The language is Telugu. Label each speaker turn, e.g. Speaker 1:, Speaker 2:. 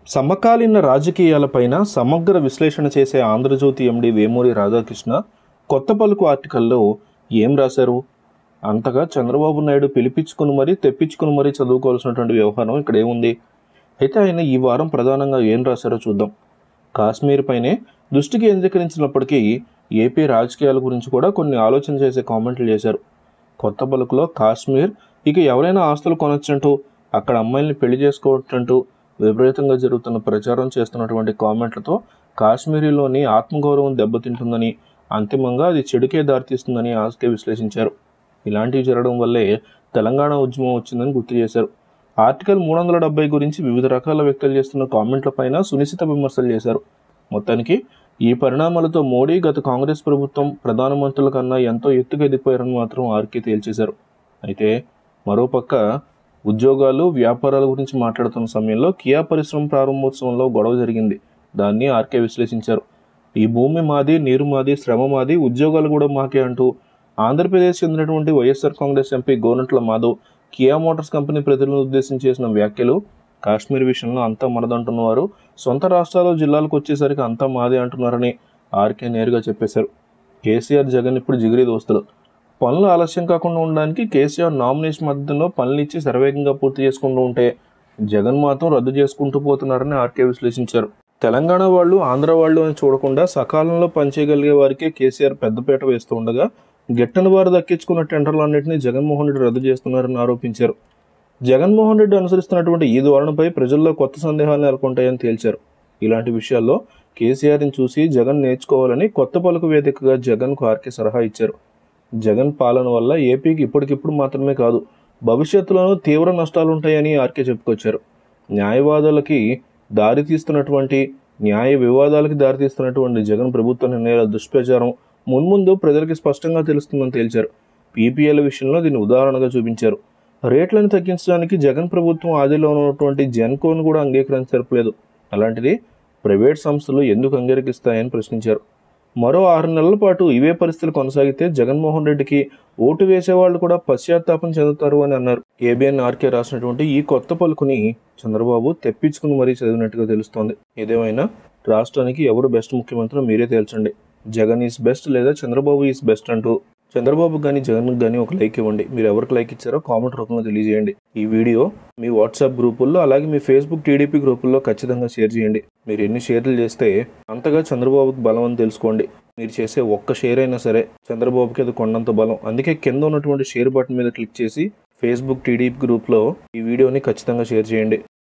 Speaker 1: సమకాలీన రాజకీయాలపైన సమగ్ర విశ్లేషణ చేసే ఆంధ్రజ్యోతి ఎండి వేమూరి రాధాకృష్ణ కొత్త పలుకు ఆర్టికల్లో ఏం రాశారు అంతగా చంద్రబాబు నాయుడు పిలిపించుకుని మరీ తెప్పించుకుని మరీ చదువుకోవాల్సినటువంటి వ్యవహారం ఇక్కడ ఏముంది అయితే ఆయన ఈ వారం ప్రధానంగా ఏం రాశారో చూద్దాం కాశ్మీర్ పైనే దృష్టి కేంద్రీకరించినప్పటికీ ఏపీ రాజకీయాల గురించి కూడా కొన్ని ఆలోచన చేసే కామెంట్లు చేశారు కొత్త పలుకులో కాశ్మీర్ ఇక ఎవరైనా ఆస్తులు కొనొచ్చంటూ అక్కడ అమ్మాయిల్ని పెళ్లి చేసుకోవచ్చంటూ విపరీతంగా జరుగుతున్న ప్రచారం చేస్తున్నటువంటి కామెంట్లతో కాశ్మీరీలోని ఆత్మగౌరవం దెబ్బతింటుందని అంతిమంగా అది చెడుకే దారితీస్తుందని ఆస్కే విశ్లేషించారు ఇలాంటివి జరగడం వల్లే తెలంగాణ ఉద్యమం వచ్చిందని గుర్తు చేశారు ఆర్టికల్ మూడు వందల డెబ్బై గురించి వివిధ రకాల వ్యక్తులు చేస్తున్న కామెంట్లపైన సునిశ్చిత విమర్శలు చేశారు మొత్తానికి ఈ పరిణామాలతో మోడీ గత కాంగ్రెస్ ప్రభుత్వం ప్రధానమంత్రుల కన్నా ఎంతో ఎత్తుకు ఎదిగిపోయారని మాత్రం ఆర్కే తేల్చేశారు అయితే మరోపక్క ఉద్యోగాలు వ్యాపారాల గురించి మాట్లాడుతున్న సమయంలో కియా పరిశ్రమ ప్రారంభోత్సవంలో గొడవ జరిగింది దాన్ని ఆర్కే విశ్లేషించారు ఈ భూమి మాది నీరు మాది శ్రమ మాది ఉద్యోగాలు కూడా మాకే అంటూ ఆంధ్రప్రదేశ్ చెందినటువంటి YSR Congress MP Gorantla Madhav Kia Motors company ప్రజలను ఉద్దేశించి చేసిన వ్యాఖ్యలు కాశ్మీర్ విషయంలో అంతా మనదంటున్నవారు సొంత రాష్ట్రాలు జిల్లాలకు వచ్చేసరికి అంతా మాదే అంటున్నారని ఆర్కే నేరుగా చెప్పేశారు కేసీఆర్ జగన్ ఇప్పుడు జిగిరి దోస్తులు పనులు ఆలస్యం కాకుండా ఉండడానికి కేసీఆర్ నామినేషన్ మద్దతులో పనులు ఇచ్చి శరవేగంగా పూర్తి చేసుకుంటూ ఉంటే జగన్ మాత్రం రద్దు చేసుకుంటూ పోతున్నారని ఆర్కే విశ్లేషించారు తెలంగాణ వాళ్ళు ఆంధ్ర వాళ్ళు అని చూడకుండా సకాలంలో పనిచేయగలిగే వారికే కేసీఆర్ పెద్దపీట వేస్తూ ఉండగా గిట్టని వారు దక్కించుకున్న టెండర్లన్నింటినీ జగన్మోహన్ రెడ్డి రద్దు చేస్తున్నారని ఆరోపించారు జగన్మోహన్ రెడ్డి అనుసరిస్తున్నటువంటి ఈ ధోరణిపై ప్రజల్లో కొత్త సందేహాలు నెలకొంటాయని తేల్చారు ఇలాంటి విషయాల్లో కేసీఆర్ని చూసి జగన్ నేర్చుకోవాలని కొత్త పలుకు వేదికగా జగన్కు ఆర్కే సలహా ఇచ్చారు జగన్ పాలన వల్ల ఏపీకి ఇప్పటికిప్పుడు మాత్రమే కాదు భవిష్యత్తులోనూ తీవ్ర నష్టాలు ఉంటాయని ఆర్కే చెప్పుకొచ్చారు న్యాయవాదులకి దారి తీస్తున్నటువంటి న్యాయ వివాదాలకి దారితీస్తున్నటువంటి జగన్ ప్రభుత్వ నిర్ణయాల దుష్ప్రచారం మున్ముందు ప్రజలకి స్పష్టంగా తెలుస్తుందని తేల్చారు పీపీఎల్ విషయంలో దీన్ని ఉదాహరణగా చూపించారు రేట్లను తగ్గించడానికి జగన్ ప్రభుత్వం ఆదిలో ఉన్నటువంటి జెన్కోను కూడా అంగీకరించలేదు అలాంటిది ప్రైవేట్ సంస్థలు ఎందుకు అంగీకరిస్తాయని ప్రశ్నించారు మరో ఆరు నెలల పాటు ఇవే పరిస్థితులు కొనసాగితే జగన్మోహన్ రెడ్డికి ఓటు వేసేవాళ్ళు కూడా పశ్చాత్తాపం చెందుతారు అని అన్నారు ఏబిఎన్ ఆర్కే రాసినటువంటి ఈ కొత్త పలుకుని చంద్రబాబు తెప్పించుకుని మరీ చదివినట్టుగా తెలుస్తోంది ఏదేమైనా రాష్ట్రానికి ఎవరు బెస్ట్ ముఖ్యమంత్రి మీరే తేల్చండి జగన్ ఈజ్ బెస్ట్ లేదా చంద్రబాబు ఈజ్ బెస్ట్ అంటూ చంద్రబాబు కానీ జగన్ కానీ ఒక లైక్ ఇవ్వండి మీరు ఎవరికి లైక్ ఇచ్చారో కామెంట్ రూపంలో తెలియజేయండి ఈ వీడియో మీ వాట్సాప్ గ్రూపుల్లో అలాగే మీ ఫేస్బుక్ టీడీపీ గ్రూపుల్లో ఖచ్చితంగా షేర్ చేయండి మీరు ఎన్ని షేర్లు చేస్తే అంతగా చంద్రబాబుకి బలం అని తెలుసుకోండి మీరు చేసే ఒక్క షేర్ అయినా సరే చంద్రబాబుకి అది కొండంత బలం అందుకే కింద ఉన్నటువంటి షేర్ బటన్ మీద క్లిక్ చేసి ఫేస్బుక్ టీడీపీ గ్రూప్లో ఈ వీడియోని ఖచ్చితంగా షేర్ చేయండి